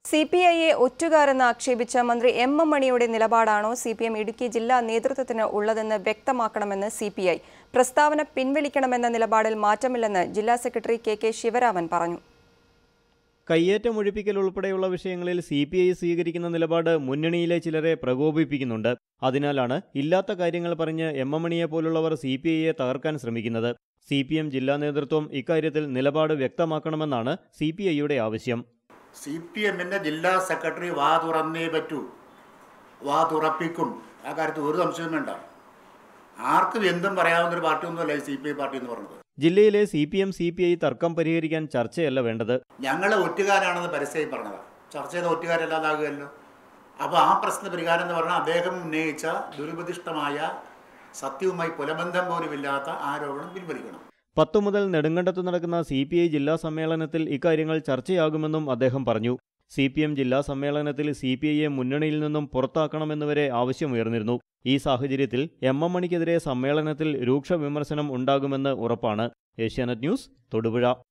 C P ഐയെ ഒറ്റുകാരെന്ന് ആക്ഷേപിച്ച മന്ത്രി M M മണിയുടെ നിലപാടാണോ സി പി എം ഇടുക്കി ജില്ലാ നേതൃത്വത്തിന് ഉള്ളതെന്ന് വ്യക്തമാക്കണമെന്ന് സി പി ഐ പ്രസ്താവന പിൻവലിക്കണമെന്ന നിലപാടിൽ മാറ്റമില്ലെന്ന് ജില്ലാ സെക്രട്ടറി കെ കെ ശിവരാമൻ പറഞ്ഞു കയ്യേറ്റം ഒഴിപ്പിക്കൽ ഉൾപ്പെടെയുള്ള വിഷയങ്ങളിൽ സി പി ഐ സ്വീകരിക്കുന്ന നിലപാട് മുന്നണിയിലെ ചിലരെ പ്രകോപിപ്പിക്കുന്നുണ്ട് അതിനാലാണ് ഇല്ലാത്ത കാര്യങ്ങൾ പറഞ്ഞ് എം എം മണിയെ പോലുള്ളവർ സി പി ഐയെ തകർക്കാൻ ശ്രമിക്കുന്നത് സി പി എം ജില്ലാ നേതൃത്വം ഇക്കാര്യത്തിൽ നിലപാട് വ്യക്തമാക്കണമെന്നാണ് സി പി ഐയുടെ ആവശ്യം സി പി എമ്മിൻ്റെ ജില്ലാ സെക്രട്ടറി വാ തുറന്നേ പറ്റൂ വാ തുറപ്പിക്കും ആ കാര്യത്തിൽ ഒരു സംശയവും വേണ്ട ആർക്കും എന്തും പറയാവുന്ന ഒരു പാർട്ടിയൊന്നുമല്ല ഈ സി പി ഐ പാർട്ടി എന്ന് പറഞ്ഞത് ജില്ലയിലെ C P M C P I തർക്കം പരിഹരിക്കാൻ ചർച്ചയല്ല വേണ്ടത് ഞങ്ങൾ ഒറ്റുകാരാണെന്ന് പരസ്യമായി പറഞ്ഞതാണ് ചർച്ച ചെയ്ത ഒറ്റുകാരല്ലാതാകുമല്ലോ അപ്പോൾ ആ പ്രശ്ന പരിഹാരം എന്ന് പറഞ്ഞാൽ അദ്ദേഹം ഉന്നയിച്ച ദുരുപദിഷ്ടമായ സത്യവുമായി പുലബന്ധം പോലുമില്ലാത്ത ആരോപണം പിൻവലിക്കണം പത്തു മുതൽ നെടുങ്കണ്ടത്ത് നടക്കുന്ന സി പി ഐ ജില്ലാ സമ്മേളനത്തിൽ ഇക്കാര്യങ്ങൾ ചർച്ചയാകുമെന്നും അദ്ദേഹം പറഞ്ഞു സി പി എം ജില്ലാ സമ്മേളനത്തിൽ സി പി ഐയെ മുന്നണിയിൽ നിന്നും പുറത്താക്കണമെന്നുവരെ ആവശ്യമുയർന്നിരുന്നു ഈ സാഹചര്യത്തിൽ എം എം മണിക്കെതിരെ സമ്മേളനത്തിൽ രൂക്ഷ വിമർശനം ഉണ്ടാകുമെന്ന് ഉറപ്പാണ് ഏഷ്യാനെറ്റ് ന്യൂസ് തൊടുപുഴ